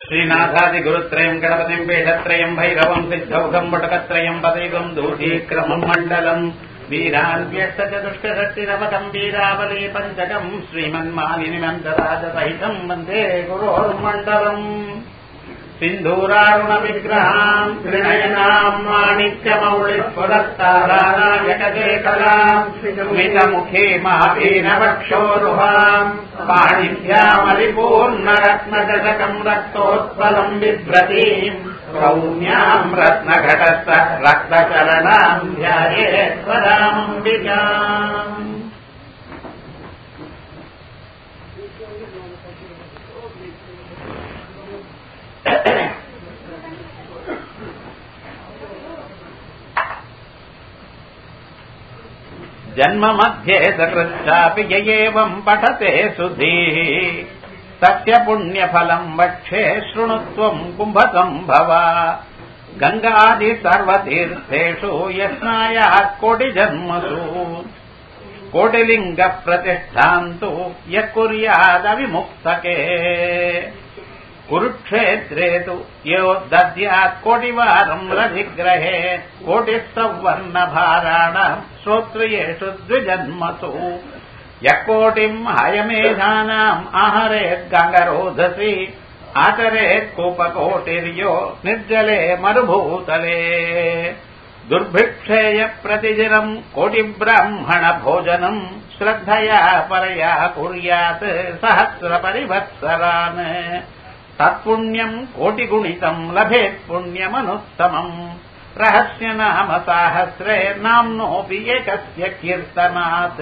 श्रीनाथादिगुरुत्रयम् गणपतिम् पीठत्रयम् भैरवम् सिद्धौघम् वटकत्रयम् पदैकम् दूतीक्रमम् मण्डलम् वीरान्व्यष्टचतुष्टषष्टिरवतम् वीरावली पञ्चकम् श्रीमन्मानिनिमन्तराजसहितम् वन्दे गुरोर्मण्डलम् सिन्धूरारुणविग्रहाम् त्रिनयनाम् माणिक्यमौलिस्फुरस्तारानायकशेखराम् स्मितमुखे मावीनवक्षोरुहाम् पाणिभ्यामलिपूर्णरत्नदशकम् रक्तोत्पलम् बिभ्रतीम् सौम्याम् रत्नघटस्थ रक्तचरणाम् ध्यायेश्वराम्बिकाम् जन्म मध्ये सकृच्छापि य एवम् पठते सुधीः तस्य पुण्यफलम् वक्षे शृणुत्वम् कुम्भसम्भव गङ्गादि सर्वतीर्थेषु यस्नायाः कोटिजन्मसु कोटिलिङ्गप्रतिष्ठाम् तु यः कुर्यादविमुक्तके कुरुक्षेत्रे तु यो दद्यात् कोटिवारम् रधिग्रहे कोटिः सवर्णभाराणाम् श्रोत्रियेषु द्विजन्मसु यः कोटिम् हयमेधानाम् आहरेत् गङ्गरोधसि आचरेत् कूपकोटिर्यो निर्जले मरुभूतले दुर्भिक्षेय प्रतिदिनम् कोटिब्राह्मणभोजनम् श्रद्धया परया कुर्यात् सहस्रपरिवत्सरान् तत्पुण्यम् कोटिगुणितम् लभेत् पुण्यमनुत्तमम् रहस्य नाम साहस्रे नाम्नोऽपि एकस्य कीर्तनात्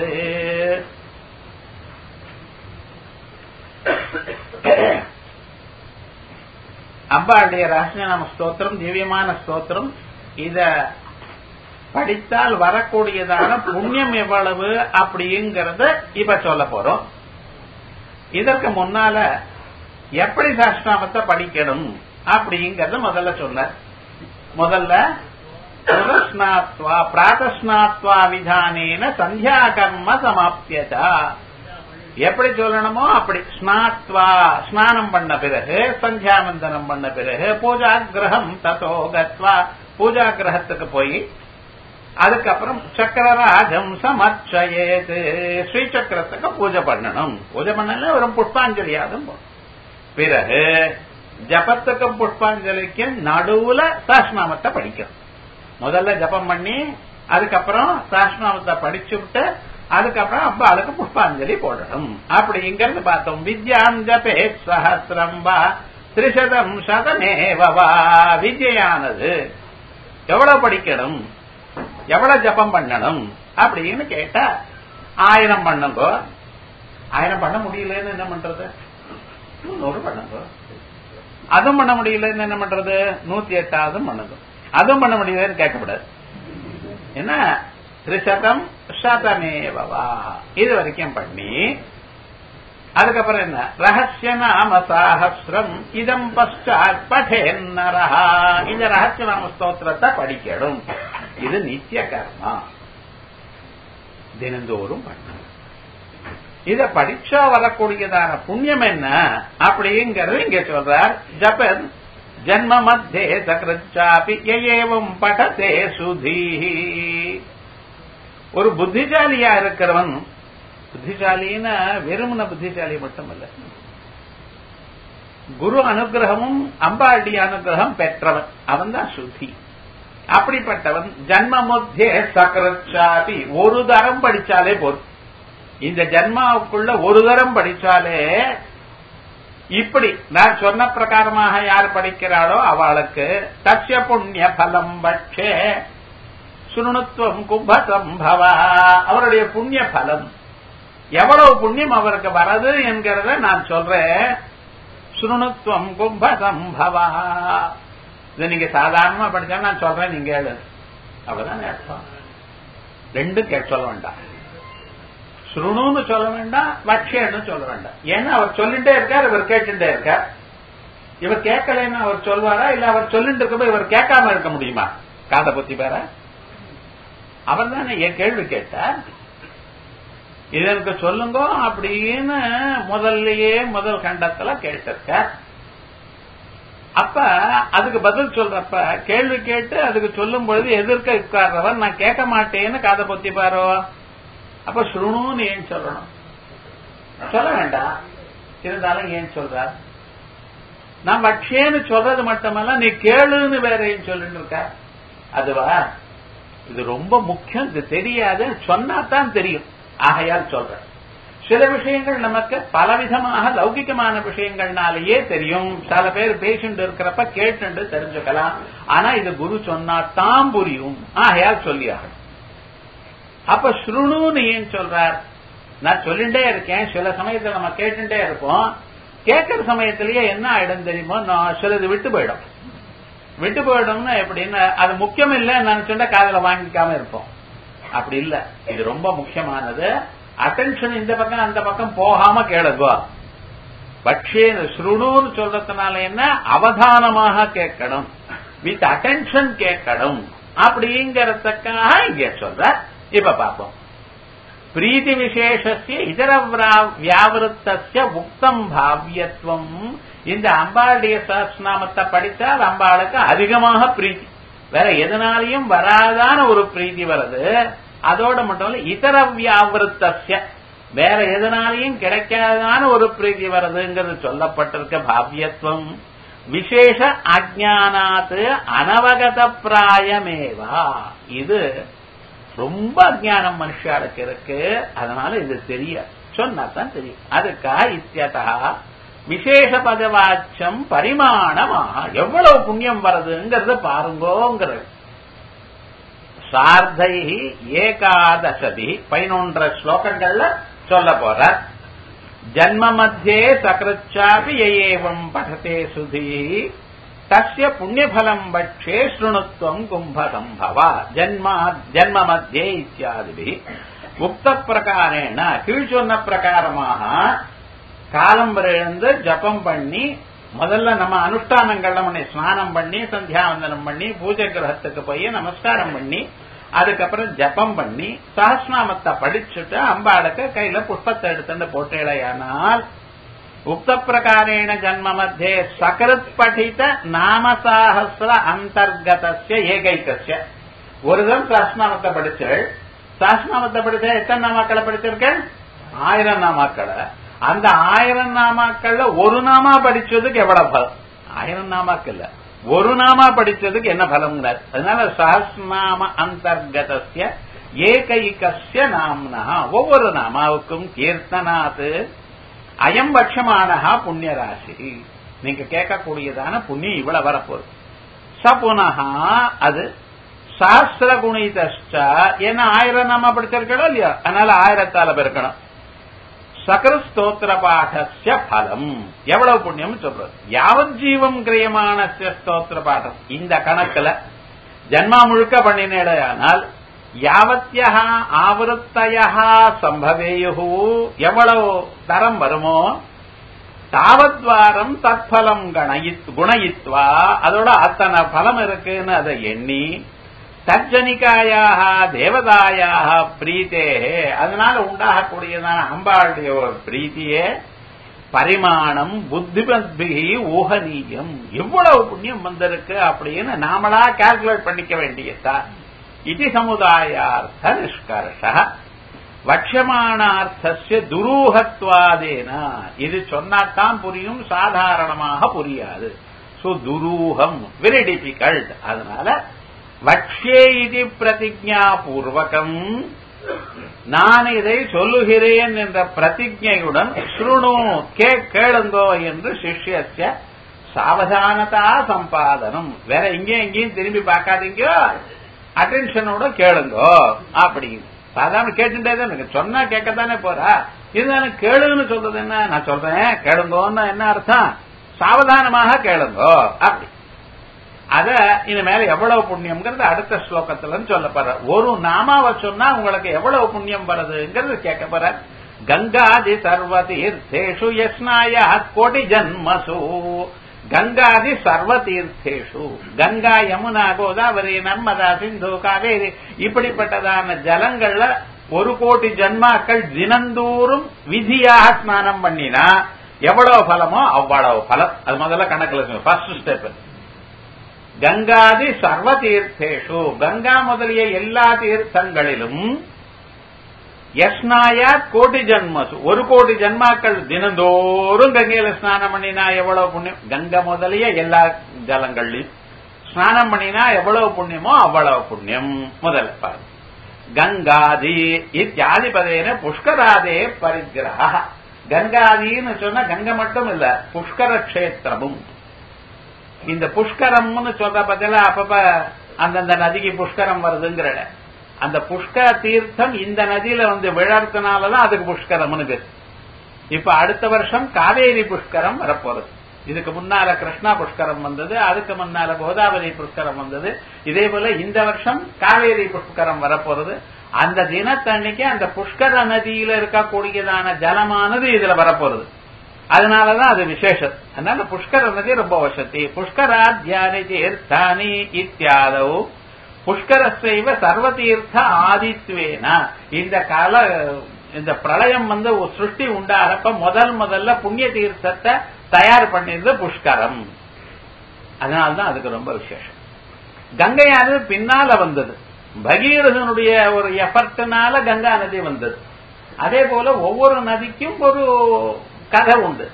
அம்பாளுடைய ரகசியநாம ஸ்தோத்திரம் திவ்யமான ஸ்தோத்திரம் இத படித்தால் வரக்கூடியதான புண்ணியம் எவ்வளவு அப்படிங்கறத இப்ப சொல்ல போறோம் இதற்கு முன்னால எப்படி சாஸ்திராமத்தை படிக்கணும் அப்படிங்கறத முதல்ல சொன்ன முதல்ல புரஸ்நாத்வா பிராதஸ்நாத்வா விதானேன சந்தியா கர்ம சமாப்தியதா எப்படி சொல்லணுமோ அப்படி ஸ்நாத்வா ஸ்நானம் பண்ண பிறகு சந்தியாவந்தனம் பண்ண பிறகு பூஜா கிரகம் தத்தோ கத்வா பூஜா கிரகத்துக்கு போய் அதுக்கப்புறம் சக்கரராஜம் சமர்ச்சயேது ஸ்ரீசக்கரத்துக்கு பூஜை பண்ணணும் பூஜை பண்ணல ஒரு புஷ்பாஞ்சலியாதும் பிறகு ஜபத்துக்கும் புஷ்பாஞ்சலிக்கும் நடுவுல சாஸ்நாமத்தை படிக்கணும் முதல்ல ஜபம் பண்ணி அதுக்கப்புறம் சாஸ்நாமத்தை படிச்சு விட்டு அதுக்கப்புறம் அப்ப அதுக்கு புஷ்பாஞ்சலி போடணும் அப்படிங்கிறது பார்த்தோம் வித்யாம் ஜபே சஹசிரம் வா திரிசதம் சதமேவா வித்யானது எவ்வளவு படிக்கணும் எவ்வளவு ஜபம் பண்ணணும் அப்படின்னு கேட்டா ஆயிரம் பண்ணுங்க ஆயிரம் பண்ண முடியலன்னு என்ன பண்றது நூறு பண்ணுங்க அதுவும் பண்ண முடியலன்னு என்ன பண்றது நூத்தி எட்டாவதும் பண்ணுங்க அதுவும் பண்ண முடியலன்னு கேட்கக்கூடாது என்ன திரிசதம் சதமேவா இது வரைக்கும் பண்ணி அதுக்கப்புறம் என்ன ரகசிய நாம சாஹசிரம் இதம் பஷாத் படேன்னரஹா இந்த ரகசிய நாம ஸ்தோத்திரத்தை படிக்கணும் இது நித்திய கர்மா தினந்தோறும் பண்ணணும் இத படிச்சா வரக்கூடியதான புண்ணியம் என்ன அப்படிங்கிறது இங்க சொல்றார் ஜபன் ஜன்ம மத்தியே சகிருச்சாபி ஏவம் படத்தே சுதீஹி ஒரு புத்திசாலியா இருக்கிறவன் புத்திசாலின்னா வெறுமன புத்திசாலி மட்டுமல்ல குரு அனுகிரகமும் அம்பாடி அனுகிரகம் பெற்றவன் அவன் தான் சுத்தி அப்படிப்பட்டவன் ஜன்ம மத்தியே சக்கரச்சாபி ஒரு தரம் படிச்சாலே போதும் இந்த ஜன்மாவுக்குள்ள ஒரு தரம் படிச்சாலே இப்படி நான் சொன்ன பிரகாரமாக யார் படிக்கிறாளோ அவளுக்கு தட்ச புண்ணிய பலம் பட்சே சுருணுத்துவம் கும்பசம்பவா அவருடைய புண்ணிய பலம் எவ்வளவு புண்ணியம் அவருக்கு வரது என்கிறத நான் சொல்றேன் சுருணுத்துவம் கும்பசம்பவா இதை நீங்க சாதாரணமா படிச்சா நான் சொல்றேன் நீங்க எழுது அவ்வளவுதான் அர்த்தம் ரெண்டும் கேட்க சொல்ல வேண்டாம் சுருணுன்னு சொல்ல வேண்டாம் வட்சேன்னு சொல்ல வேண்டாம் ஏன்னா அவர் சொல்லிட்டே இருக்கார் இவர் கேட்டுட்டே இருக்கார் இவர் கேட்கலன்னு அவர் சொல்வாரா இல்ல அவர் சொல்லிட்டு இருக்கப்ப இவர் கேட்காம இருக்க முடியுமா காதை பத்தி பேர அவர் தானே என் கேள்வி கேட்டார் இது எனக்கு சொல்லுங்க அப்படின்னு முதல்லயே முதல் கண்டத்துல கேட்டிருக்கார் அப்ப அதுக்கு பதில் சொல்றப்ப கேள்வி கேட்டு அதுக்கு சொல்லும் பொழுது எதிர்க்க உட்கார்றவன் நான் கேட்க மாட்டேன்னு காதை பொத்தி பாரோ அப்ப ஸ்ருணுன்னு ஏன் சொல்லணும் சொல்ல வேண்டாம் இருந்தாலும் ஏன் சொல்றார் நான் வட்சேன்னு சொல்றது மட்டுமல்ல நீ கேளுன்னு வேற ஏன் சொல்லிட்டு இருக்க அதுவா இது ரொம்ப முக்கியம் இது தெரியாது சொன்னாதான் தெரியும் ஆகையால் சொல்றேன் சில விஷயங்கள் நமக்கு பலவிதமாக லௌகிகமான விஷயங்கள்னாலேயே தெரியும் சில பேர் பேஷண்ட் இருக்கிறப்ப கேட்டு தெரிஞ்சுக்கலாம் ஆனா இது குரு சொன்னாதான் புரியும் ஆகையால் சொல்லியாகணும் அப்ப ஸ்ருணுன்னு ஏன் சொல்றார் நான் சொல்லிட்டே இருக்கேன் சில சமயத்துல நம்ம கேட்டுட்டே இருப்போம் கேட்கிற சமயத்திலேயே என்ன ஆயிடும் தெரியுமோ நான் சிலது விட்டு போயிடும் விட்டு போயிடும்னா எப்படின்னா அது முக்கியம் இல்லைன்னு நினைச்சுட்டா காதல வாங்கிக்காம இருப்போம் அப்படி இல்ல இது ரொம்ப முக்கியமானது அட்டென்ஷன் இந்த பக்கம் அந்த பக்கம் போகாம கேளுங்க பட்சே ஸ்ருணுன்னு சொல்றதுனால என்ன அவதானமாக கேட்கணும் வித் அட்டென்ஷன் கேட்கணும் அப்படிங்கறதுக்காக இங்க சொல்ற இப்ப பார்ப்போம் பிரீத்தி விசேஷஸ்ய இதர வியாவிருத்தஸ்ய உக்தம் பாவியத்துவம் இந்த அம்பாளுடைய சஹஸ்நாமத்தை படித்தால் அம்பாளுக்கு அதிகமாக பிரீத்தி வேற எதனாலையும் வராதான ஒரு பிரீத்தி வருது அதோட மட்டும் இல்ல இதர வியாவிருத்தஸ்ய வேற எதனாலையும் கிடைக்காதான ஒரு பிரீத்தி வருதுங்கிறது சொல்லப்பட்டிருக்க பாவியத்துவம் விசேஷ அஜானாத்து அனவகத பிராயமேவா இது ரொம்ப அஜானம் மனுஷாளுக்கு இருக்கு அதனால இது தெரியாது சொன்னா தான் தெரியும் அதுக்கா இத்தியதா விசேஷ பதவாச்சம் பரிமாணமாக எவ்வளவு புண்ணியம் வருதுங்கிறத பாருங்கோங்கிறது சார்தை ஏகாதசதி பதினொன்றரை ஸ்லோகங்கள்ல சொல்ல போற ஜன்ம மத்தியே சகிருச்சாபி ஏவம் படத்தே சுதி தஸ்ய புண்ணியபலம் பட்சே ஸ்ருணுத்வம் கும்பசம்பவ ஜன்மா ஜன்ம மத்தியே இத்தியாதி உக்த பிரகாரேன கீழ் சொன்ன பிரகாரமாக காலம் எழுந்து ஜபம் பண்ணி முதல்ல நம்ம அனுஷ்டானங்கள்ல பண்ணி ஸ்நானம் பண்ணி சந்தியாவந்தனம் பண்ணி பூஜை கிரகத்துக்கு போய் நமஸ்காரம் பண்ணி அதுக்கப்புறம் ஜபம் பண்ணி சஹஸ்நாமத்தை படிச்சுட்டு அம்பாளுக்கு கையில புஷ்பத்தை எடுத்துட்டு போட்டேளையானால் உக்த பிரகாரேண ஜன்ம மத்தியே சகரத் படித்த நாமசாஹசிர அந்தர்கதஸ்ய ஏகைக்கஸ்ய ஒரு தரம் சஹஸ்நாமத்தை படிச்சள் சஹஸ்நாமத்தை படிச்ச எத்தனை நாமாக்களை படிச்சிருக்கேன் ஆயிரம் நாமாக்களை அந்த ஆயிரம் நாமாக்கள்ல ஒரு நாமா படிச்சதுக்கு எவ்வளவு பலம் ஆயிரம் நாமாக்கள்ல ஒரு நாமா படிச்சதுக்கு என்ன பலம்ங்கிறார் அதனால சஹஸ்நாம அந்தர்கதஸ்ய ஏகைகஸ்ய நாம்னா ஒவ்வொரு நாமாவுக்கும் கீர்த்தனாத்து அயம் பட்சமானஹா புண்ணிய ராசி நீங்க கேட்கக்கூடியதான புண்ணியம் இவ்வளவு வரப்போகுது ச புனகா அது சாஸ்திர குணிதஷ்ட என்ன ஆயிரம் நாமா படிச்சிருக்கணும் இல்லையா அதனால ஆயிரத்தால பெருக்கணும் சகர ஸ்தோத்திர பாடஸ்ய பலம் எவ்வளவு புண்ணியம் சொல்றது யாவத் ஜீவம் கிரியமான ஸ்தோத்திர பாடம் இந்த கணக்குல ஜன்மா முழுக்க பண்ணினேடையானால் யாவத்தியா ஆவருத்தயா சம்பவேயு எவ்வளவு தரம் வருமோ தாவத்வாரம் தத்பலம் கணயித் குணயித்வா அதோட அத்தனை பலம் இருக்குன்னு அதை எண்ணி தஜ்ஜனிகாயாக தேவதாயாக பிரீத்தே அதனால உண்டாகக்கூடியதான அம்பாளுடைய ஒரு பிரீத்தியே பரிமாணம் புத்திபத்பிகி ஊகனீயம் எவ்வளவு புண்ணியம் வந்திருக்கு அப்படின்னு நாமளா கால்குலேட் பண்ணிக்க வேண்டியதா இது சமுதாயார்த்த நிஷ்கர்ஷ வட்சமானார்த்தஸ்ய துரூகத்வாதேன இது சொன்னாத்தான் புரியும் சாதாரணமாக புரியாது சோ துரூகம் வெரி டிபிகல்ட் அதனால வக்ஷே இது பிரதிஜா பூர்வகம் நான் இதை சொல்லுகிறேன் என்ற பிரதிஜையுடன் ஸ்ருணு கே கேளுங்கோ என்று சிஷ்யஸ்ய சாவதானதா சம்பாதனம் வேற இங்கேயும் இங்கேயும் திரும்பி பார்க்காதீங்க அட்டென்ஷனோட கேளுங்கோ அப்படின்னு சாதாரண கேட்டுட்டே தான் இருக்கு சொன்னா கேட்கத்தானே போறா இருந்தாலும் கேளுன்னு சொல்றது என்ன நான் சொல்றேன் கேளுங்கோன்னு என்ன அர்த்தம் சாவதானமாக கேளுங்கோ அப்படி அத இனிமேல எவ்வளவு புண்ணியம்ங்கிறது அடுத்த ஸ்லோகத்துல சொல்ல போற ஒரு நாமாவை சொன்னா உங்களுக்கு எவ்வளவு புண்ணியம் வருதுங்கிறது கேட்க போற கங்காதி சர்வ தீர்த்தேஷு யஸ்னாய கோடி ஜன்மசு கங்காதி சர்வ தீர்த்தேஷு கங்கா யமுனா கோதாவரி நர்மதா சிந்து காவேரி இப்படிப்பட்டதான ஜலங்கள்ல ஒரு கோடி ஜன்மாக்கள் தினந்தோறும் விதியாக ஸ்நானம் பண்ணினா எவ்வளவு பலமோ அவ்வளவு பலம் அது முதல்ல கணக்குல ஃபர்ஸ்ட் ஸ்டெப் கங்காதி சர்வ தீர்த்தேஷு கங்கா முதலிய எல்லா தீர்த்தங்களிலும் யஸ்னாயாத் கோடி ஜன்மசு ஒரு கோடி ஜன்மாக்கள் தினந்தோறும் கங்கையில ஸ்நானம் பண்ணினா எவ்வளவு புண்ணியம் கங்கை முதலிய எல்லா ஜலங்கள்லையும் ஸ்நானம் பண்ணினா எவ்வளவு புண்ணியமோ அவ்வளவு புண்ணியம் முதல்ல பாருங்க கங்காதி இத்தியாதிபதேன புஷ்கராதே பரிகிரக கங்காதின்னு சொன்னா கங்கை மட்டும் இல்ல புஷ்கர கஷேத்திரமும் இந்த புஷ்கரம்னு சொல்ற பத்தில அப்பப்ப அந்தந்த நதிக்கு புஷ்கரம் வருதுங்கிற அந்த புஷ்கர தீர்த்தம் இந்த நதியில வந்து விழறதுனாலதான் அதுக்கு புஷ்கரம்னு பேர் இப்ப அடுத்த வருஷம் காவேரி புஷ்கரம் வரப்போறது இதுக்கு முன்னால கிருஷ்ணா புஷ்கரம் வந்தது அதுக்கு முன்னால கோதாவரி புஷ்கரம் வந்தது இதே போல இந்த வருஷம் காவேரி புஷ்கரம் வரப்போறது அந்த தினத்தன்னைக்கு அந்த புஷ்கர நதியில இருக்கக்கூடியதான ஜலமானது இதுல வரப்போறது அதனாலதான் அது விசேஷம் அதனால புஷ்கர நதி ரொம்ப வசதி புஷ்கராத்தியானி தீர்த்தானி இத்தியாதவு புஷ்கரசைவ சர்வதீர்த்த ஆதித்வேன இந்த கால இந்த பிரளயம் வந்து ஒரு சிருஷ்டி உண்டாகப்ப முதல் முதல்ல புண்ணிய தீர்த்தத்தை தயார் பண்ணிருது புஷ்கரம் அதனால்தான் அதுக்கு ரொம்ப விசேஷம் கங்கையானது பின்னால வந்தது பகீரதனுடைய ஒரு எஃபர்ட்னால கங்கா நதி வந்தது அதே போல ஒவ்வொரு நதிக்கும் ஒரு கதை உண்டு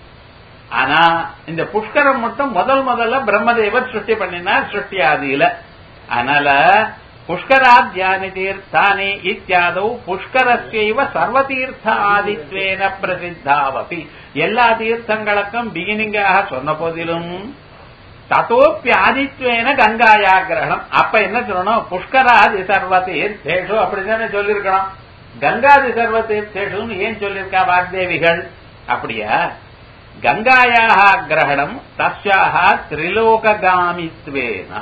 ஆனா இந்த புஷ்கரம் மட்டும் முதல் முதல்ல பிரம்மதேவர் சிருஷ்டி பண்ணினார் சிருஷ்டி ஆதியில அதனால புஷ்கராத்யானி தீர்த்தானி இத்தியாதவு புஷ்கரஸ்யைவ சர்வதீர்த்த ஆதித்வேன பிரசித்தாவபி எல்லா தீர்த்தங்களுக்கும் பிகினிங்காக சொன்ன போதிலும் தத்தோப்பி ஆதித்வேன கங்காயா கிரகணம் அப்ப என்ன சொல்லணும் புஷ்கராதி சர்வ தீர்த்தேஷு அப்படித்தானே சொல்லிருக்கணும் கங்காதி சர்வ தீர்த்தேஷுன்னு ஏன் சொல்லியிருக்கா வாக்தேவிகள் அப்படியா கங்காயாக கிரகணம் தஸ்யாக திரிலோககாமித்வேனா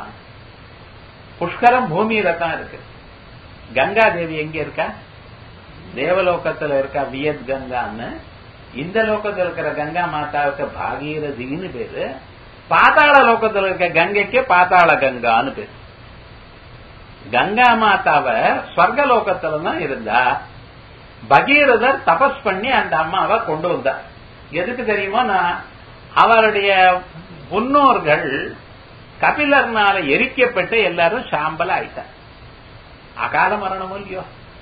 புஷ்கரம் பூமியில தான் இருக்கு கங்கா தேவி எங்க இருக்கா தேவலோகத்துல இருக்கா வியத் கங்கான்னு இந்த லோகத்துல இருக்கிற கங்கா மாதாவுக்கு பாகீரதின்னு பேரு பாதாள லோகத்துல இருக்க கங்கைக்கு பாதாள கங்கான்னு பேரு கங்கா மாதாவ ஸ்வர்க லோகத்துல தான் இருந்தா பகீரதர் தபஸ் பண்ணி அந்த அம்மாவை கொண்டு வந்தார் எதுக்கு தெரியுமா நான் அவருடைய முன்னோர்கள் கபிலர்னால எரிக்கப்பட்டு எல்லாரும் சாம்பல் ஆயிட்டார் அகால மரணம் இல்லையோ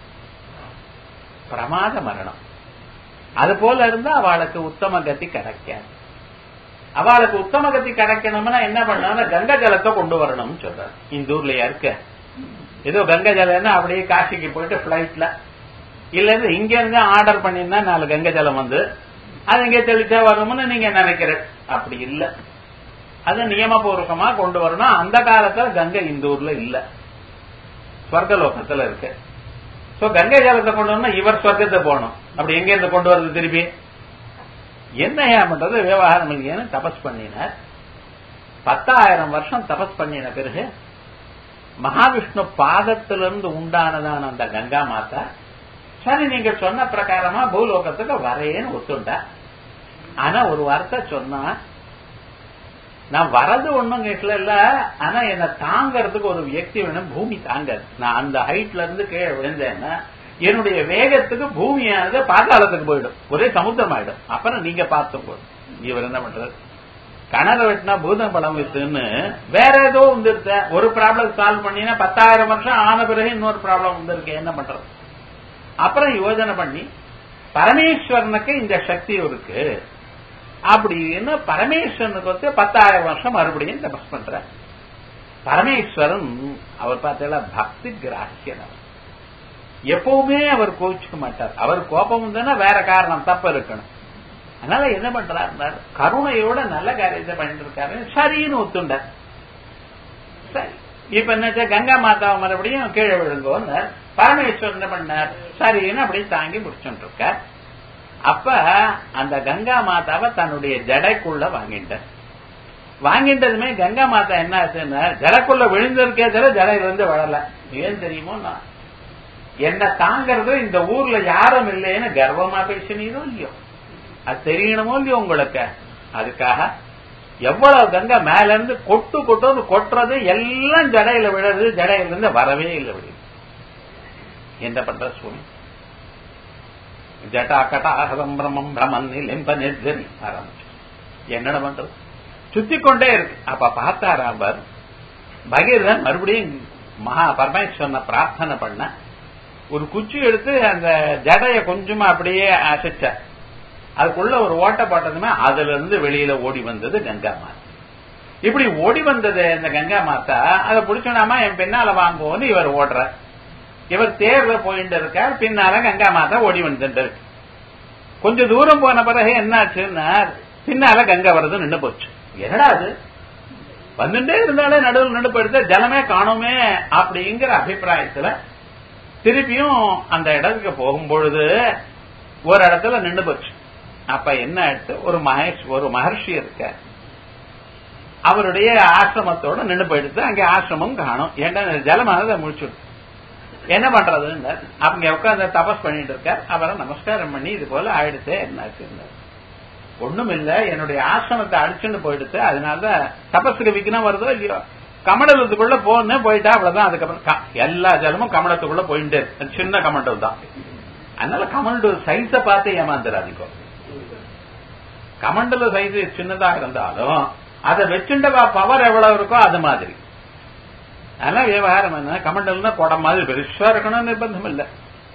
பிரமாத மரணம் அது போல இருந்தா அவளுக்கு உத்தம கதி கிடைக்காது அவளுக்கு உத்தம கதி கிடைக்கணும்னா என்ன பண்ணணும் கங்கை ஜலத்தை கொண்டு வரணும்னு சொல்றாரு இந்த ஊர்லயா இருக்க ஏதோ கங்கை ஜலம்னா அப்படியே காசிக்கு போயிட்டு பிளைட்ல இல்ல இங்க இருந்து ஆர்டர் பண்ணிருந்தா நாலு கங்கை ஜலம் வந்து அது இங்க தெளிச்சா வரும்னு நீங்க நினைக்கிற அப்படி இல்ல அது நியமபூர்வகமா கொண்டு வரணும் அந்த காலத்துல கங்கை இந்த ஊர்ல இல்ல ஸ்வர்கலோகத்துல இருக்கு சோ கங்கை ஜலத்தை கொண்டு வரணும் இவர் ஸ்வர்க்கத்தை போகணும் அப்படி எங்க இருந்து கொண்டு வருது திருப்பி என்ன ஏன் பண்றது விவகாரம் இல்லையேன்னு தபஸ் பண்ணினார் பத்தாயிரம் வருஷம் தபஸ் பண்ணின பிறகு மகாவிஷ்ணு பாதத்திலிருந்து உண்டானதான அந்த கங்கா மாதா சரி நீங்க சொன்ன பிரகாரமா பூலோகத்துக்கு வரேன்னு ஒத்துண்டா ஆனா ஒரு வார்த்தை சொன்னா நான் வரது ஒண்ணும் கேட்கல இல்ல ஆனா என்ன தாங்கறதுக்கு ஒரு வியக்தி வேணும் பூமி தாங்காது நான் அந்த ஹைட்ல இருந்து கீழே விழுந்தேன்னா என்னுடைய வேகத்துக்கு பூமியானது பாதாளத்துக்கு போயிடும் ஒரே சமுத்திரம் ஆயிடும் அப்புறம் நீங்க பார்த்தும் போதும் இவர் என்ன பண்றது கணரை வெட்டினா பூதம் படம் வித்துன்னு வேற ஏதோ வந்துருத்த ஒரு ப்ராப்ளம் சால்வ் பண்ணினா பத்தாயிரம் வருஷம் ஆன பிறகு இன்னொரு ப்ராப்ளம் வந்திருக்கு என்ன பண்றது அப்புறம் யோஜனை பண்ணி பரமேஸ்வரனுக்கு இந்த சக்தி இருக்கு அப்படின்னு பரமேஸ்வரனுக்கு வந்து பத்தாயிரம் வருஷம் மறுபடியும் தபஸ் பண்ற பரமேஸ்வரன் அவர் பார்த்தா பக்தி கிராசியன் அவர் எப்பவுமே அவர் கோவிச்சுக்க மாட்டார் அவர் கோபம் வந்ததுன்னா வேற காரணம் தப்பு இருக்கணும் அதனால என்ன பண்றாரு கருணையோட நல்ல காரியத்தை பண்ணிட்டு இருக்காரு சரின்னு ஒத்துண்டார் சரி இப்ப என்ன கங்கா மாதாவை மறுபடியும் கீழே விழுங்கோன்னு பரமேஸ்வரன் என்ன பண்ணார் சரின்னு அப்படியே தாங்கி முடிச்சுட்டு இருக்கார் அப்ப அந்த கங்கா மாதாவை தன்னுடைய ஜடைக்குள்ள வாங்கிட்டார் வாங்கிட்டதுமே கங்கா மாதா என்ன ஆச்சுன்னா ஜடைக்குள்ள விழுந்திருக்கே தவிர ஜடையில இருந்து வளரல ஏன் தெரியுமோ நான் என்ன தாங்கிறது இந்த ஊர்ல யாரும் இல்லைன்னு கர்வமா பேசினீரோ இல்லையோ அது தெரியணுமோ இல்லையோ உங்களுக்கு அதுக்காக எவ்வளவு கங்கை மேல இருந்து கொட்டு கொட்டு கொட்டுறது எல்லாம் ஜடையில விழுறது ஜடையில இருந்து வரவே இல்லை விடுது என்ன பண்ற சுவாமி ஜட்டா கட்டாகதம் பிரமம் பிரமன் லிம்ப நிர்ஜரி ஆரம்பிச்சு என்னடா பண்றது சுத்தி கொண்டே இருக்கு அப்ப பார்த்தாரா அவர் பகீரதன் மறுபடியும் மகா பரமேஸ்வரனை பிரார்த்தனை பண்ண ஒரு குச்சி எடுத்து அந்த ஜடைய கொஞ்சமா அப்படியே அசைச்சார் அதுக்குள்ள ஒரு ஓட்டை போட்டதுமே அதுல இருந்து வெளியில ஓடி வந்தது கங்கா மாதா இப்படி ஓடி வந்தது இந்த கங்கா மாதா அதை பிடிச்சோனாமா என் பின்னால வாங்குவோன்னு இவர் ஓடுறார் இவர் தேர்ல போயிட்டு இருக்கார் பின்னால கங்கா மாதா ஓடி வந்துட்டு இருக்கு கொஞ்சம் தூரம் போன பிறகு என்னாச்சுன்னா பின்னால கங்கா வரது நின்று போச்சு என்னடா அது வந்துட்டே இருந்தாலே நடுவில் நடுப்பு எடுத்த ஜலமே காணுமே அப்படிங்கிற அபிப்பிராயத்துல திருப்பியும் அந்த இடத்துக்கு போகும்பொழுது ஒரு இடத்துல நின்று போச்சு அப்ப என்ன ஆயிடுச்சு ஒரு மகேஷ் ஒரு மகர்ஷி இருக்க அவருடைய ஆசிரமத்தோட நின்று போயிடுச்சு அங்க ஆசிரமம் காணும் ஏன்னா ஜலமானதை முடிச்சுடு என்ன பண்றதுன்னு அவங்க உட்காந்து தபஸ் பண்ணிட்டு இருக்கார் அவரை நமஸ்காரம் பண்ணி இது போல ஆயிடுச்சு என்னாச்சு ஒண்ணும் இல்ல என்னுடைய ஆசிரமத்தை அடிச்சுட்டு போயிடுச்சு அதனால தபஸுக்கு விக்னம் வருதோ இல்லையோ கமண்டலத்துக்குள்ள போன்னு போயிட்டா அவ்வளவுதான் அதுக்கப்புறம் எல்லா ஜலமும் கமண்டத்துக்குள்ள போயிட்டு சின்ன கமண்டல் தான் அதனால கமண்டல் சைஸ பார்த்து ஏமாந்துடாதீங்க கமண்டல சைஸ் சின்னதா இருந்தாலும் அதை வச்சுட்ட பவர் எவ்வளவு இருக்கோ அது மாதிரி அதனால விவகாரம் என்ன கமண்டல்னா குடம் மாதிரி பெருசா இருக்கணும்னு நிர்பந்தம் இல்லை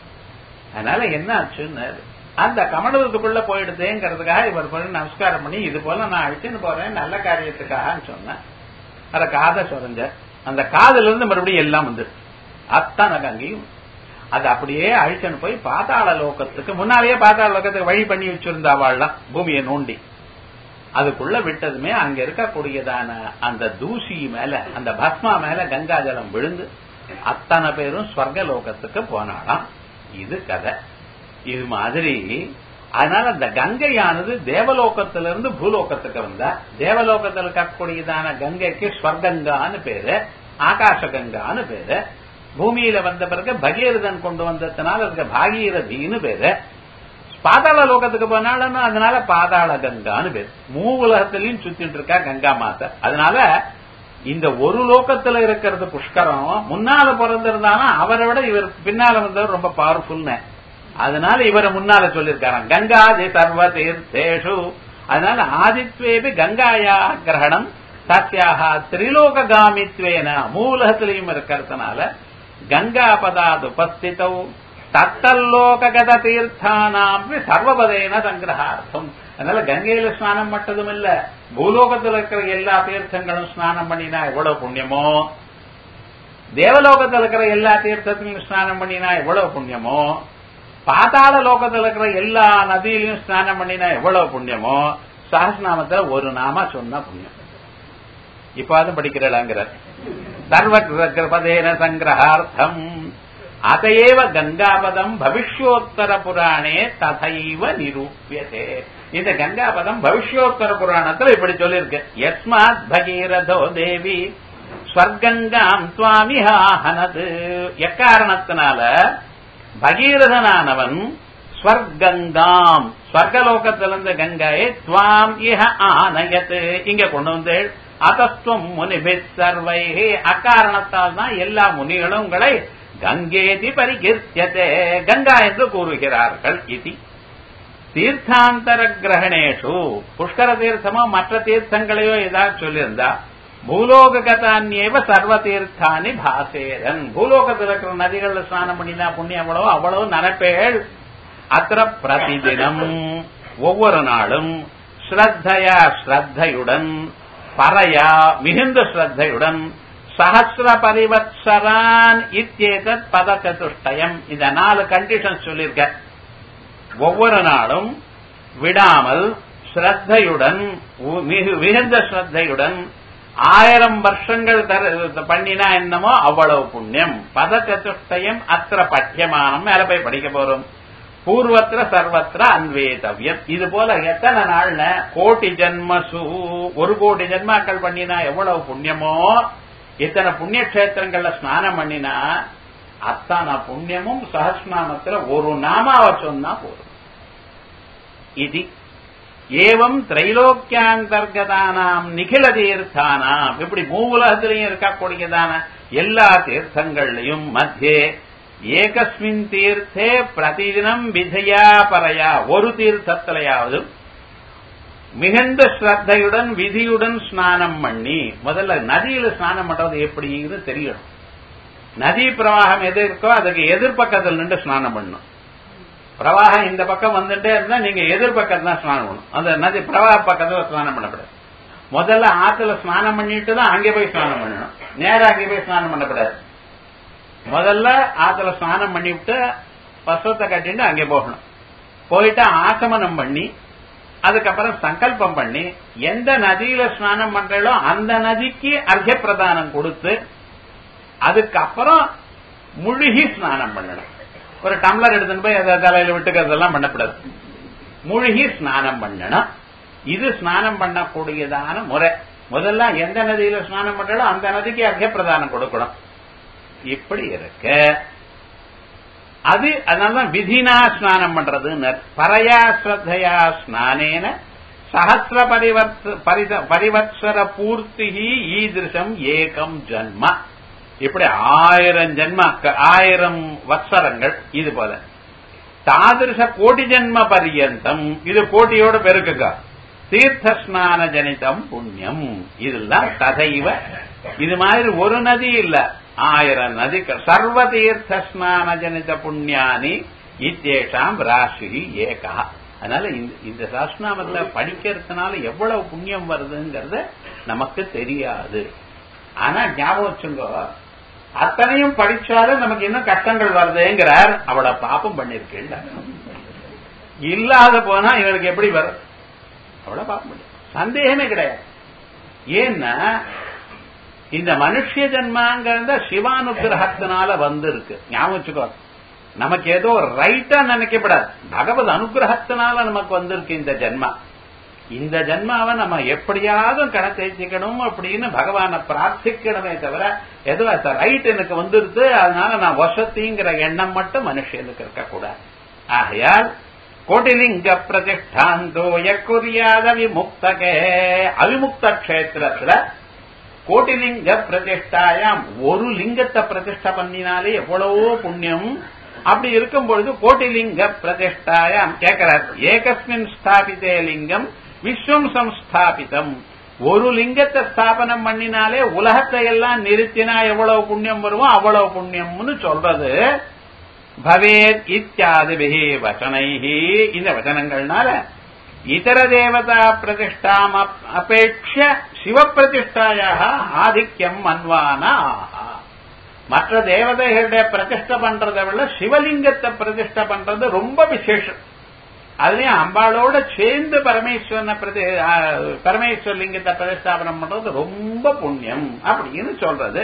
அதனால என்ன ஆச்சுன்னு அந்த கமண்டலத்துக்குள்ள போயிடுதேங்கிறதுக்காக இவர் போய் நமஸ்காரம் பண்ணி இது போல நான் அழிச்சுன்னு போறேன் நல்ல காரியத்துக்காகன்னு சொன்னேன் அத காதை சொரஞ்ச அந்த காதுல இருந்து மறுபடியும் எல்லாம் வந்து அத்தனை கங்கையும் அது அப்படியே அழிச்சுன்னு போய் பாதாள லோகத்துக்கு முன்னாலேயே பாதாள லோகத்துக்கு வழி பண்ணி வச்சிருந்தாவாள்லாம் பூமியை நோண்டி அதுக்குள்ள விட்டதுமே அங்க இருக்கக்கூடியதான அந்த தூசி மேல அந்த பஸ்மா மேல கங்கா ஜலம் விழுந்து அத்தனை பேரும் ஸ்வர்க லோகத்துக்கு போனாலாம் இது கதை இது மாதிரி அதனால அந்த கங்கையானது தேவலோகத்திலிருந்து பூலோகத்துக்கு வந்தா தேவலோகத்தில் இருக்கக்கூடியதான கங்கைக்கு ஸ்வர்கங்கான்னு பேரு ஆகாச கங்கான்னு பேரு பூமியில வந்த பிறகு பகீரதன் கொண்டு வந்ததுனால அதுக்கு பாகீரதின்னு பேரு பாதாள லோகத்துக்கு போனாலும் அதனால பாதாள கங்கான்னு பேரு மூ உலகத்திலையும் சுத்திட்டு இருக்கா கங்கா மாதா அதனால இந்த ஒரு லோகத்துல இருக்கிறது புஷ்கரம் முன்னால பிறந்திருந்தாலும் அவரை விட இவர் பின்னால வந்தவர் ரொம்ப பவர்ஃபுல்னு அதனால இவரை முன்னால சொல்லியிருக்காராம் கங்காதி சர்வ தீர்த்தேஷு அதனால ஆதித்வேபி கங்காயா கிரகணம் சத்யாக திரிலோகாமித்வேன மூலகத்திலையும் இருக்கிறதுனால கங்கா பதாது உபஸ்திதௌ தத்தல்லோககத தீர்த்தானாம் சர்வபதேன சங்கிரகார்த்தம் அதனால கங்கையில ஸ்நானம் மட்டும் இல்ல பூலோகத்தில் இருக்கிற எல்லா தீர்த்தங்களும் ஸ்நானம் பண்ணினா எவ்வளவு புண்ணியமோ தேவலோகத்தில் இருக்கிற எல்லா தீர்த்தத்திலும் ஸ்நானம் பண்ணினா எவ்வளவு புண்ணியமோ பாதாள லோகத்தில் இருக்கிற எல்லா நதியிலையும் ஸ்நானம் பண்ணினா எவ்வளவு புண்ணியமோ சஹஸ்நாமத்துல ஒரு நாம சொன்ன புண்ணியம் இப்ப அது படிக்கிறாங்கிற சர்வகிருபதேன சங்கிரகார்த்தம் அதையேவ கங்காபதம் பவிஷ்யோத்தர புராணே ததைவ நிரூபியதே இந்த கங்காபதம் பவிஷ்யோத்தர புராணத்துல இப்படி சொல்லியிருக்கு யஸ்மாத் பகீரதோ தேவி ஸ்வர்கங்காம் சுவாமி ஹனது எக்காரணத்தினால பகீரதனானவன் ஸ்வர்கங்காம் ஸ்வர்கலோகத்திலிருந்த கங்கையை துவாம் இஹ ஆனயத்து இங்க கொண்டு வந்து அதஸ்துவம் முனிபி சர்வை அக்காரணத்தால் தான் எல்லா முனிகளும் உங்களை கங்கேதி பரிகீர்த்தியதே கங்கா என்று கூறுகிறார்கள் இது தீர்த்தாந்தர கிரகணேஷு புஷ்கர தீர்த்தமோ மற்ற தீர்த்தங்களையோ ஏதாவது சொல்லியிருந்தா பூலோககதான்யேவ சர்வ தீர்த்தானி பாசேரன் பூலோகத்தில் இருக்கிற நதிகள்ல ஸ்நானம் பண்ணினா புண்ணியம் அவ்வளவு அவ்வளவு நனப்பேள் அத்த பிரதிதினம் ஒவ்வொரு நாளும் ஸ்ரத்தையா ஸ்ரத்தையுடன் பறையா மிகுந்த ஸ்ரத்தையுடன் சஹசிர பரிவத்சரான் இத்தேதத் பத சதுஷ்டயம் இந்த நாலு கண்டிஷன் சொல்லியிருக்க ஒவ்வொரு நாளும் விடாமல் ஸ்ரத்தையுடன் மிகுந்த ஸ்ரத்தையுடன் ஆயிரம் வருஷங்கள் பண்ணினா என்னமோ அவ்வளவு புண்ணியம் பத சதுஷ்டயம் அத்திர பட்யமானம் மேல போய் படிக்க போறோம் பூர்வத்திர சர்வத்திர அன்வேதவியம் இது போல எத்தனை நாள்ல கோட்டி ஜென்மசு ஒரு கோடி ஜென்மாக்கள் பண்ணினா எவ்வளவு புண்ணியமோ இத்தனை புண்ணிய கஷேத்திரங்கள்ல ஸ்நானம் பண்ணினா அத்தனை புண்ணியமும் சஹஸ்நாமத்துல ஒரு நாமாவை சொன்னா போதும் இது ஏவம் திரைலோக்கியாந்தர்கதானாம் நிகில தீர்த்தானாம் இப்படி மூவுலகத்திலையும் இருக்கக்கூடியதான எல்லா தீர்த்தங்கள்லையும் மத்தியே ஏகஸ்மின் தீர்த்தே பிரதிதினம் விதையா பரையா ஒரு தீர்த்தத்திலையாவது மிகுந்த ஸ்ரத்தையுடன் விதியுடன் ஸ்நானம் பண்ணி முதல்ல நதியில ஸ்நானம் பண்றது எப்படிங்கிறது தெரியணும் நதி பிரவாகம் எது இருக்கோ அதுக்கு எதிர்பக்கத்தில் நின்று ஸ்நானம் பண்ணணும் பிரவாகம் இந்த பக்கம் வந்துட்டே இருந்தா நீங்க எதிர்பக்கத்துல தான் ஸ்நானம் பண்ணணும் அந்த நதி பிரவாக பக்கத்துல ஸ்நானம் பண்ணக்கூடாது முதல்ல ஆத்துல ஸ்நானம் பண்ணிட்டு தான் அங்கே போய் ஸ்நானம் பண்ணணும் நேரம் அங்கே போய் ஸ்நானம் பண்ணக்கூடாது முதல்ல ஆத்துல ஸ்நானம் பண்ணிவிட்டு பசுவத்தை கட்டிட்டு அங்கே போகணும் போயிட்டு ஆசமனம் பண்ணி அதுக்கப்புறம் சங்கல்பம் பண்ணி எந்த நதியில ஸ்நானம் பண்றீங்களோ அந்த நதிக்கு அர்த்த பிரதானம் கொடுத்து அதுக்கப்புறம் முழுகி ஸ்நானம் பண்ணணும் ஒரு டம்ளர் எடுத்துன்னு போய் அதை தலையில விட்டுக்கிறதெல்லாம் பண்ணக்கூடாது முழுகி ஸ்நானம் பண்ணணும் இது ஸ்நானம் பண்ணக்கூடியதான முறை முதல்ல எந்த நதியில ஸ்நானம் பண்றாலோ அந்த நதிக்கு அர்த்த பிரதானம் கொடுக்கணும் இப்படி இருக்கு அது அதனாலதான் விதினா ஸ்நானம் பண்றது பரையா ஸ்ரத்தையா ஸ்நானேன சஹசிர பரிவத்சர பூர்த்தி ஈதிருஷம் ஏகம் ஜன்ம இப்படி ஆயிரம் ஜென்ம ஆயிரம் வத்சரங்கள் இது போல தாதிருஷ கோடி ஜென்ம பரியந்தம் இது கோட்டியோட பெருக்குங்க தீர்த்த ஸ்நான ஜனிதம் புண்ணியம் இதெல்லாம் ததைவ இது மாதிரி ஒரு நதி இல்ல ஆயிரம் நதிகள் சர்வ தீர்த்த ஸ்நான ஜனித புண்ணியானி இத்தேஷாம் ராசி ஏகா அதனால இந்த சாஸ்திரநாமத்துல படிக்கிறதுனால எவ்வளவு புண்ணியம் வருதுங்கிறத நமக்கு தெரியாது ஆனா ஞாபகம் வச்சுங்க அத்தனையும் படிச்சாலும் நமக்கு இன்னும் கஷ்டங்கள் வருதுங்கிறார் அவள பாப்பம் பண்ணிருக்கேன் இல்லாத போனா இவருக்கு எப்படி வரும் அவள பாப்பம் பண்ணி சந்தேகமே கிடையாது ஏன்னா இந்த மனுஷ ஜென்மாங்கிறத சிவானுகிரகத்தினால வந்திருக்கு ஞாபகம் வச்சுக்கோ நமக்கு ஏதோ ரைட்டா நினைக்கப்படாது பகவத் அனுகிரகத்தினால நமக்கு வந்திருக்கு இந்த ஜென்மா இந்த ஜென்மாவை நம்ம எப்படியாவது கணக்கழிச்சிக்கணும் அப்படின்னு பகவானை பிரார்த்திக்கணுமே தவிர ஏதோ ரைட் எனக்கு வந்துருது அதனால நான் வசத்திங்கிற எண்ணம் மட்டும் மனுஷனுக்கு இருக்கக்கூடாது ஆகையால் கோட்டிலிங்க பிரதிஷ்டாந்தோ எக்குரியாத விமுக்தகே அவிமுக்த கஷேத்திரத்துல கோட்டிலிங்க பிரதிஷ்டாயாம் ஒரு லிங்கத்தை பிரதிஷ்டை பண்ணினாலே எவ்வளவோ புண்ணியம் அப்படி இருக்கும் பொழுது கோட்டிலிங்க பிரதிஷ்டாயாம் கேட்கிறார் ஏகஸ்மின் ஸ்தாபிதே லிங்கம் விஸ்வம் சம்ஸ்தாபிதம் ஒரு லிங்கத்தை ஸ்தாபனம் பண்ணினாலே உலகத்தை எல்லாம் நிறுத்தினா எவ்வளவு புண்ணியம் வருமோ அவ்வளவு புண்ணியம்னு சொல்றது பவேத் இத்தியாதிபிகி வச்சனைஹி இந்த வச்சனங்கள்னால இதர தேவதா பிரதிஷ்டாம் அபேட்ச சிவ பிரதிஷ்டாயாக ஆதிக்கம் மன்வானா மற்ற தேவதைகளுடைய பிரதிஷ்டை பண்றதை விட சிவலிங்கத்தை பிரதிஷ்டை பண்றது ரொம்ப விசேஷம் அதுலயும் அம்பாளோட சேர்ந்து பரமேஸ்வரனை பிரதி பரமேஸ்வர லிங்கத்தை பிரதிஷ்டாபனம் பண்றது ரொம்ப புண்ணியம் அப்படின்னு சொல்றது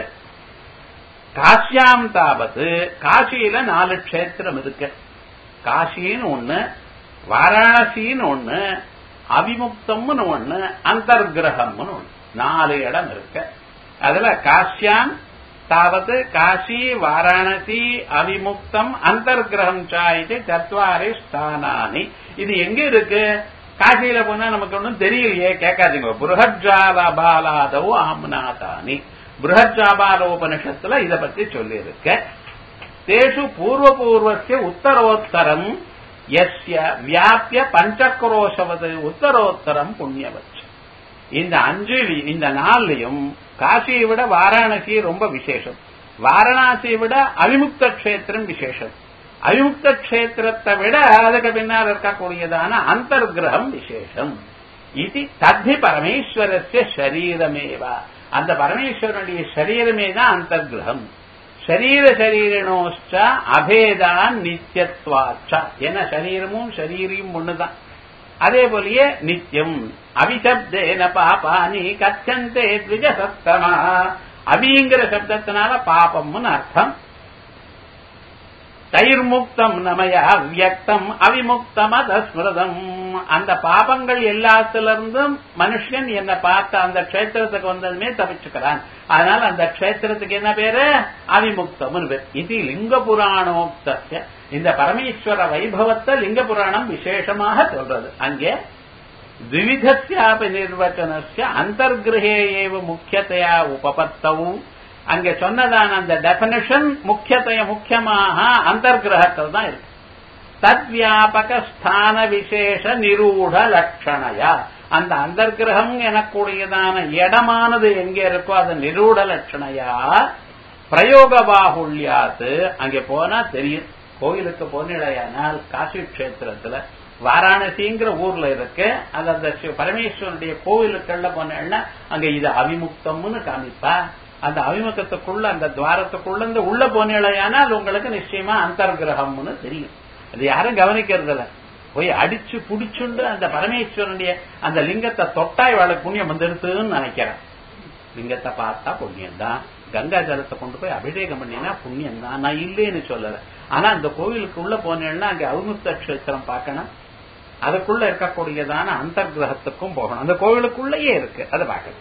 காசியாம் தாபத்து காசியில நாலு கஷேத்திரம் இருக்கு காசின்னு ஒண்ணு வாராணசின்னு ஒண்ணு அவிமுக்தம்னு ஒண்ணு அந்தர்கிரகம்னு ஒண்ணு நாலு இடம் இருக்கு அதுல காசியாம் தாவது காசி வாராணசி அவிமுக்தம் அந்தர்கிரகம் சாயிட்டு சத்வாரி ஸ்தானானி இது எங்க இருக்கு காசியில போனா நமக்கு ஒன்றும் தெரியலையே கேட்காதீங்க புருஹஜால பாலாதவோ ஆம்நாதானி புருஹஜாபால உபனிஷத்துல இத பத்தி சொல்லி இருக்க தேஷு பூர்வ பூர்வசிய உத்தரோத்தரம் எஸ்ய வியாபிய பஞ்சக்ரோஷவது உத்தரோத்தரம் புண்ணியவச்சு இந்த அஞ்சு இந்த நாள்லயும் காசியை விட வாராணசி ரொம்ப விசேஷம் வாரணாசியை விட அவிமுக்த கஷேத்திரம் விசேஷம் அவிமுக்த கஷேத்திரத்தை விட அதுக்கு பின்னால் இருக்கக்கூடியதான அந்தர்கிரகம் விசேஷம் இது தத்தி பரமேஸ்வரஸ்ய சரீரமேவா அந்த பரமேஸ்வரனுடைய சரீரமே தான் அந்தர்கிரகம் சரீர சரீரனோச்ச அபேதான் நித்தியத்வாச்ச ஏன்னா சரீரமும் சரீரியும் ஒண்ணுதான் அதே போலயே நித்தியம் அவிசப்தேன பாபானி கச்சந்தே த்விஜ சத்தமா அவிங்கிற சப்தத்தினால பாபம்னு அர்த்தம் தைர்முக்தம் நமய அவ்யக்தம் அவிமுக்தம் அதஸ்மிருதம் அந்த பாபங்கள் எல்லாத்திலிருந்தும் மனுஷன் என்ன பார்த்த அந்த கஷேத்திரத்துக்கு வந்ததுமே தப்பிச்சுக்கிறான் அதனால அந்த கஷேத்திரத்துக்கு என்ன பேரு அவிமுக்தம்னு பேர் இது லிங்க புராணோக்த இந்த பரமேஸ்வர வைபவத்தை லிங்க புராணம் விசேஷமாக சொல்றது அங்கே द्विविधस्यापि निर्वचनस्य अन्तर्गृहे एव मुख्यतया उपपत्तौ அங்க சொன்னதான அந்த டெபனிஷன் முக்கியத்தைய முக்கியமாக அந்தர்கிரகத்தில் தான் இருக்கு தத்வியாபக ஸ்தான விசேஷ நிரூட லட்சணையா அந்த அந்தர்கிரகம் எனக்கூடியதான இடமானது எங்க இருக்கோ அது நிரூட லட்சணையா பிரயோக பாகுல்யாத்து அங்கே போனா தெரியும் கோயிலுக்கு போனிடையானால் காசி கஷேத்திரத்துல வாராணசிங்கிற ஊர்ல இருக்கு அது அந்த பரமேஸ்வரனுடைய கோவிலுக்குள்ள போனேன்னா அங்க இது அவிமுக்தம்னு காமிப்பா அந்த அவிமுகத்துக்குள்ள அந்த துவாரத்துக்குள்ள இந்த உள்ள போனேடையானால் உங்களுக்கு நிச்சயமா அந்தர்கிரகம்னு தெரியும் அது யாரும் கவனிக்கிறது இல்ல போய் அடிச்சு புடிச்சுண்டு அந்த பரமேஸ்வரனுடைய அந்த லிங்கத்தை தொட்டா இவளுக்கு புண்ணியம் வந்துடுதுன்னு நினைக்கிறேன் லிங்கத்தை பார்த்தா புண்ணியம் தான் கங்கா ஜலத்தை கொண்டு போய் அபிஷேகம் பண்ணினா புண்ணியம் தான் நான் இல்லைன்னு சொல்லல ஆனா அந்த கோவிலுக்கு உள்ள போனேன்னா அங்க அவுமுக்த கஷேத்திரம் பார்க்கணும் அதுக்குள்ள இருக்கக்கூடியதான அந்தர்கிரகத்துக்கும் போகணும் அந்த கோவிலுக்குள்ளேயே இருக்கு அதை பார்க்கணும்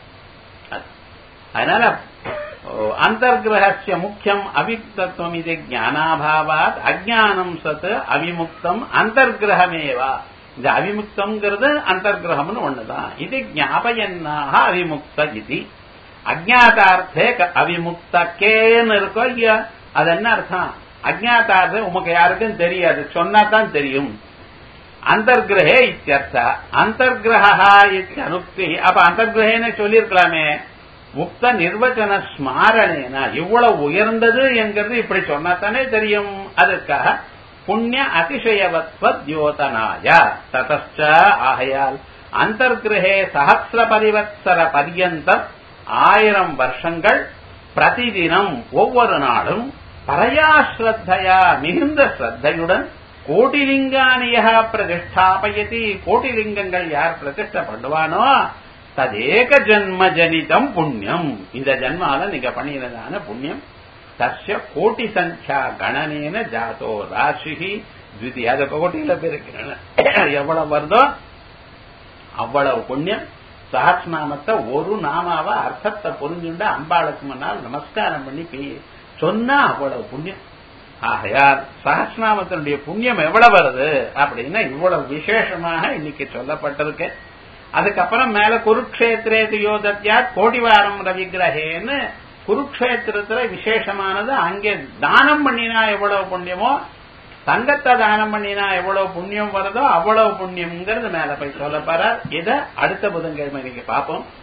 அதனால அந்தர்கிரகசிய முக்கியம் அவிமுக்தத்துவம் இது ஜானாபாவாத் அஜானம் சத் அவிமுக்தம் அந்தர்கிரகமேவா இந்த அவிமுக்தம்ங்கிறது அந்தர்கிரகம்னு ஒண்ணுதான் இது ஞாபயன்னாக அவிமுக்த இது அஜாதார்த்தே அவிமுக்தக்கேன்னு இருக்கோ இல்லையா அது என்ன அர்த்தம் அஜாதார்த்தம் உமக்கு யாருக்கும் தெரியாது சொன்னா தான் தெரியும் அந்தர்கிரகே இத்தியர்த்த அந்தர்கிரகா இத்தியனுக்தி அப்ப அந்தர்கிரகேன்னு சொல்லியிருக்கலாமே முக்த நிர்வச்சன ஸ்மாரணேனா இவ்வளவு உயர்ந்தது என்கிறது இப்படி சொன்னா தானே தெரியும் அதற்காக புண்ணிய அதிசயவத்வ தியோதனாய ததச்ச ஆகையால் அந்தர்கிரகே சஹசிர பரிவத்சர பரியந்தம் ஆயிரம் வருஷங்கள் பிரதிதினம் ஒவ்வொரு நாளும் பரையாஸ்ரத்தையா மிகுந்த ஸ்ரத்தையுடன் கோட்டிலிங்கானிய பிரதிஷ்டாபயதி கோட்டிலிங்கங்கள் யார் பிரதிஷ்ட பண்ணுவானோ ததேக ஜன்ம ஜனிதம் புண்ணியம் இந்த ஜன்மால நீங்க பண்ணினதான புண்ணியம் தஸ்ய கோட்டி சங்கியா கணனேன ஜாதோ ராசி துதி அது கோட்டியில பெருக்கிறேன் எவ்வளவு வருதோ அவ்வளவு புண்ணியம் சஹஸ்நாமத்தை ஒரு நாமாவ அர்த்தத்தை புரிஞ்சுண்டு அம்பாளுக்கு முன்னால் நமஸ்காரம் பண்ணி சொன்னா அவ்வளவு புண்ணியம் ஆகையால் சஹஸ்நாமத்தினுடைய புண்ணியம் எவ்வளவு வருது அப்படின்னா இவ்வளவு விசேஷமாக இன்னைக்கு சொல்லப்பட்டிருக்கு அதுக்கப்புறம் மேல குருக்ஷேத்திரேது யோதத்யா கோடிவாரம் ரவிகிரகேன்னு குருக்ஷேத்திரத்துல விசேஷமானது அங்கே தானம் பண்ணினா எவ்வளவு புண்ணியமோ தங்கத்தை தானம் பண்ணினா எவ்வளவு புண்ணியம் வருதோ அவ்வளவு புண்ணியம்ங்கிறது மேல போய் சொல்ல போற இதை அடுத்த புதன்கிழமை நீங்க பார்ப்போம்